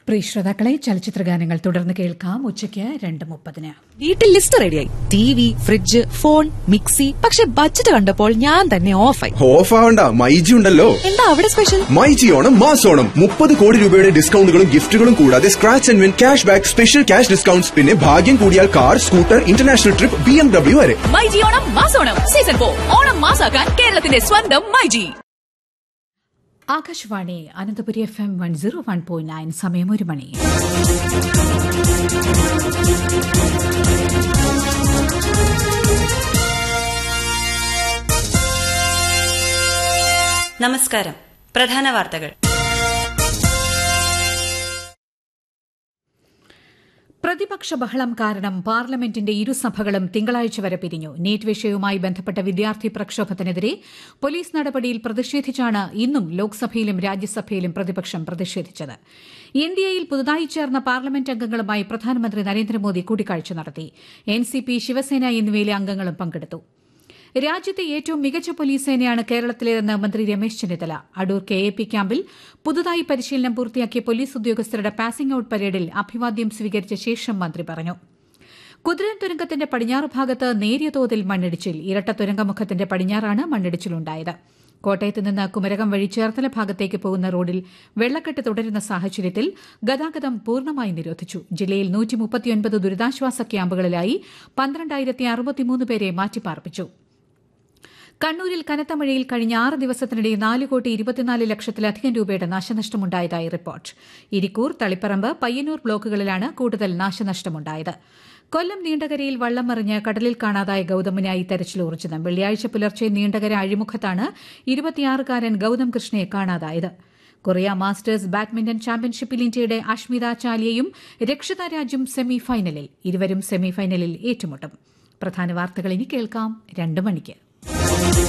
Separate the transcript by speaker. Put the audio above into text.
Speaker 1: പ്രിയ ശ്രോതാക്കളെ ചലച്ചിത്ര ഗാനങ്ങൾ തുടർന്ന് കേൾക്കാം ഉച്ചയ്ക്ക് രണ്ട് മുപ്പതിന്
Speaker 2: വീട്ടിൽ ലിസ്റ്റ് റെഡിയായി T V fridge phone mixie പക്ഷെ ബഡ്ജറ്റ് കണ്ടപ്പോൾ ഞാൻ തന്നെ ഓഫായി
Speaker 3: ഓഫ് ആവണ്ട മൈജി ഉണ്ടല്ലോ
Speaker 2: എന്താ അവിടെ സ്പെഷ്യൽ
Speaker 3: മൈജി ഓണം മാസ് ഓണം മുപ്പത് കോടി രൂപയുടെ ഡിസ്കൗണ്ടുകളും ഗിഫ്റ്റുകളും കൂടാതെ scratch and win cash back special cash discounts പിന്നെ ഭാഗ്യം കൂടിയാൽ car scooter international trip B M W വരെ
Speaker 4: മൈജി ഓണം മാസോണം സീസൺ ഫോർ ഓണം മാസാക്കാൻ കേരളത്തിന്റെ സ്വന്തം myG
Speaker 1: Akashvani Ananthapuri F M one zero one point nine സമയം ഒരു മണി
Speaker 5: നമസ്കാരം പ്രധാന വാർത്തകൾ
Speaker 1: പ്രതിപക്ഷ ബഹളം കാരണം പാർലമെന്റിന്റെ ഇരുസഭകളും തിങ്കളാഴ്ച വരെ പിരിഞ്ഞു നീറ്റ് വിഷയവുമായി ബന്ധപ്പെട്ട വിദ്യാർത്ഥി പ്രക്ഷോഭത്തിനെതിരെ പോലീസ് നടപടിയിൽ പ്രതിഷേധിച്ചാണ് ഇന്നും ലോക്സഭയിലും രാജ്യസഭയിലും പ്രതിപക്ഷം പ്രതിഷേധിച്ചത് എൻഡിഎയിൽ പുതുതായി ചേർന്ന പാർലമെന്റ് അംഗങ്ങളുമായി പ്രധാനമന്ത്രി നരേന്ദ്രമോദി കൂടിക്കാഴ്ച നടത്തി എൻസിപി ശിവസേന എന്നിവയിലെ അംഗങ്ങളും പങ്കെടുത്തു രാജ്യത്തെ ഏറ്റവും മികച്ച പോലീസ് സേനയാണ് കേരളത്തിലേതെന്ന് മന്ത്രി Ramesh Chennithala Adoor K A P ക്യാമ്പിൽ പുതുതായി പരിശീലനം പൂർത്തിയാക്കിയ പോലീസ് ഉദ്യോഗസ്ഥരുടെ പാസിംഗ് ഔട്ട് പരേഡിൽ അഭിവാദ്യം സ്വീകരിച്ച ശേഷം മന്ത്രി പറഞ്ഞു കുതിരൻ തുരങ്കത്തിന്റെ പടിഞ്ഞാറ് ഭാഗത്ത് നേരിയ തോതിൽ മണ്ണിടിച്ചിൽ ഇരട്ട തുരങ്കമുഖത്തിന്റെ പടിഞ്ഞാറാണ് മണ്ണിടിച്ചിലുണ്ടായത് കോട്ടയത്ത് നിന്ന് കുമരകം വഴി ചേർത്തല ഭാഗത്തേക്ക് പോകുന്ന റോഡിൽ വെള്ളക്കെട്ട് തുടരുന്ന സാഹചര്യത്തിൽ ഗതാഗതം പൂർണ്ണമായി നിരോധിച്ചു ജില്ലയിൽ നൂറ്റിമുപ്പത്തിയൊൻപത് ദുരിതാശ്വാസ ക്യാമ്പുകളിലായി പന്ത്രണ്ടായിരത്തി അറുപത്തിമൂന്ന് പേരെ മാറ്റിപ്പാർപ്പിച്ചു കണ്ണൂരിൽ കനത്ത മഴയിൽ കഴിഞ്ഞ ആറ് ദിവസത്തിനിടെ നാല് കോടി ഇരുപത്തിനാല് ലക്ഷത്തിലധികം രൂപയുടെ നാശനഷ്ടമുണ്ടായതായി റിപ്പോർട്ട് ഇരിക്കൂർ തളിപ്പറമ്പ് പയ്യന്നൂർ ബ്ലോക്കുകളിലാണ് കൂടുതൽ നാശനഷ്ടമുണ്ടായത് കൊല്ലം നീണ്ടകരയിൽ വള്ളം മറിഞ്ഞ് കടലിൽ കാണാതായ ഗൌതമിനായി തെരച്ചിൽ ഊർജിതം വെള്ളിയാഴ്ച പുലർച്ചെ നീണ്ടകര അഴിമുഖത്താണ് ഇരുപത്തിയാറുകാരൻ ഗൌതം കൃഷ്ണയെ കാണാതായത് കൊറിയ മാസ്റ്റേഴ്സ് ബാഡ്മിന്റൺ ചാമ്പ്യൻഷിപ്പിൽ ഇന്ത്യയുടെ അഷ്മിത ചാലിയയും രക്ഷിത രാജും സെമിഫൈനലിൽ ഇരുവരും സെമിഫൈനലിൽ ഏറ്റുമുട്ടും പ്രധാന വാർത്തകൾ ഇനി കേൾക്കാം രണ്ട് മണിക്ക്